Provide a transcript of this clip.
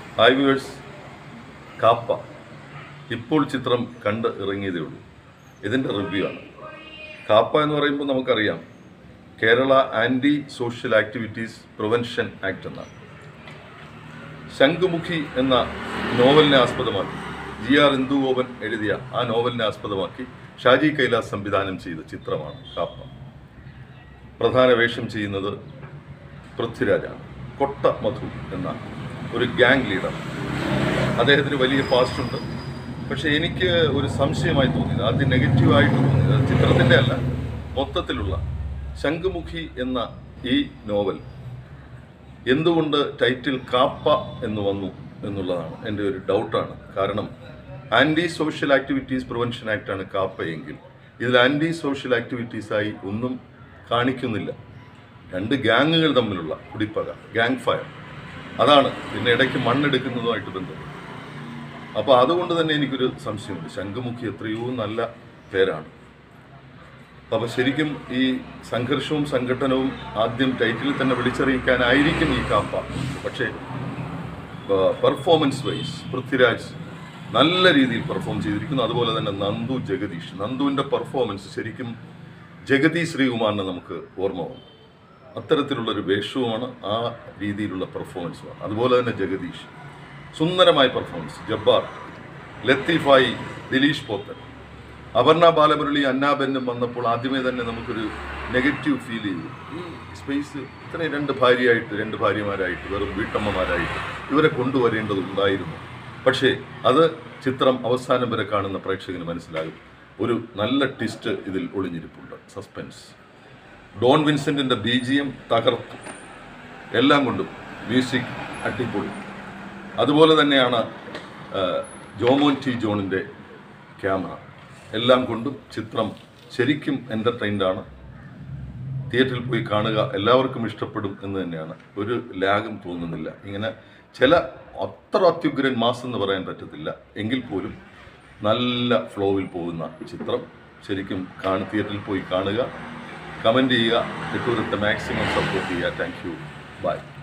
hi viewers KAAPA ഇപ്പോൾ ചിത്രം കണ്ട് ഇറങ്ങിയതേ ഉള്ളൂ ഇതിൻ്റെ റിവ്യൂ ആണ് കാപ്പ എന്ന് പറയുമ്പോൾ നമുക്കറിയാം Kerala anti social activities prevention act എന്നാണ് ശംഖുമുഖി എന്ന നോവലിനെ ആസ്പദമാക്കി ജി ആർ ഇന്ദുഗോപൻ എഴുതിയ ആ നോവലിനെ ആസ്പദമാക്കി ഷാജി കൈലാസ് സംവിധാനം ചെയ്ത ചിത്രമാണ് കാപ്പ പ്രധാന വേഷം ചെയ്യുന്നത് പൃഥ്വിരാജാണ് കൊട്ട മധു എന്ന ഒരു ഗ്യാങ് ലീഡർ അദ്ദേഹത്തിന് വലിയ പാസ്റ്റ് ഉണ്ട് പക്ഷെ എനിക്ക് ഒരു സംശയമായി തോന്നിയത് ആദ്യം നെഗറ്റീവായിട്ട് തോന്നിയത് അത് ചിത്രത്തിൻ്റെ അല്ല മൊത്തത്തിലുള്ള ശംഖുമുഖി എന്ന ഈ നോവൽ എന്തുകൊണ്ട് ടൈറ്റിൽ കാപ്പ എന്ന് വന്നു എന്നുള്ളതാണ് എൻ്റെ ഒരു ഡൗട്ടാണ് കാരണം ആൻറ്റി സോഷ്യൽ ആക്ടിവിറ്റീസ് പ്രിവെൻഷൻ ആക്ടാണ് കാപ്പ എങ്കിൽ ഇതിൽ ആൻറ്റി സോഷ്യൽ ആക്ടിവിറ്റീസായി ഒന്നും കാണിക്കുന്നില്ല രണ്ട് ഗ്യാങ്ങുകൾ തമ്മിലുള്ള കുടിപ്പക ഗ്യാങ് ഫയർ അതാണ് പിന്നെ ഇടയ്ക്ക് മണ്ണെടുക്കുന്നതുമായിട്ട് ബന്ധപ്പെട്ട് അപ്പോൾ അതുകൊണ്ട് തന്നെ എനിക്കൊരു സംശയമുണ്ട് ശംഖുമുഖി എത്രയോ നല്ല പേരാണ് അപ്പോൾ ശരിക്കും ഈ സംഘർഷവും സംഘട്ടനവും ആദ്യം ടൈറ്റിൽ തന്നെ വിളിച്ചറിയിക്കാനായിരിക്കും ഈ കാപ്പ പക്ഷേ പെർഫോമൻസ് വൈസ് പൃഥ്വിരാജ് നല്ല രീതിയിൽ പെർഫോം ചെയ്തിരിക്കുന്നു അതുപോലെ തന്നെ നന്ദു ജഗദീഷ് നന്ദുവിൻ്റെ പെർഫോമൻസ് ശരിക്കും ജഗതി ശ്രീകുമാറിനെ നമുക്ക് ഓർമ്മ വന്നു അത്തരത്തിലുള്ളൊരു വേഷവുമാണ് ആ രീതിയിലുള്ള പെർഫോമൻസുമാണ് അതുപോലെ തന്നെ ജഗദീഷ് സുന്ദരമായ പെർഫോമൻസ് ജബ്ബാർ ലത്തീഫായി ദിലീഷ് പോത്തൻ അപർണ ബാലമുരളി അന്നാബെന്നും വന്നപ്പോൾ ആദ്യമേ തന്നെ നമുക്കൊരു നെഗറ്റീവ് ഫീൽ ചെയ്തു ഈ സ്പേസ് ഇത്രയും രണ്ട് ഭാര്യയായിട്ട് രണ്ട് ഭാര്യമാരായിട്ട് വെറും വീട്ടമ്മമാരായിട്ട് ഇവരെ കൊണ്ടുവരേണ്ടതുണ്ടായിരുന്നു പക്ഷേ അത് ചിത്രം അവസാനം വരെ കാണുന്ന പ്രേക്ഷകന് മനസ്സിലാകും ഒരു നല്ല ട്വിസ്റ്റ് ഇതിൽ ഒളിഞ്ഞിരിപ്പുണ്ട് സസ്പെൻസ് ഡോൺ വിൻസെന്റിന്റെ ബി ജി എം തകർത്തു എല്ലാം കൊണ്ടും മ്യൂസിക് അടിപൊളി അതുപോലെ തന്നെയാണ് ആ, ജോമോൻ ടി ജോണിൻ്റെ ക്യാമറ എല്ലാം കൊണ്ടും ചിത്രം ശരിക്കും എൻ്റർടൈൻഡ് ആണ് തിയേറ്ററിൽ പോയി കാണുക എല്ലാവർക്കും ഇഷ്ടപ്പെടും എന്ന് തന്നെയാണ് ഒരു ലാഗും തോന്നുന്നില്ല ഇങ്ങനെ ചില അത്ര അത്യുഗ്രൻ മാസ് എന്ന് പറയാൻ പറ്റത്തില്ല എങ്കിൽ പോലും നല്ല ഫ്ലോവിൽ പോകുന്ന ചിത്രം ശരിക്കും കാണു തിയേറ്ററിൽ പോയി കാണുക കമൻറ്റ് ചെയ്യുക നെറ്റ്വർക്കിൻ്റെ മാക്സിമം സപ്പോർട്ട് ചെയ്യുക താങ്ക് യു ബൈ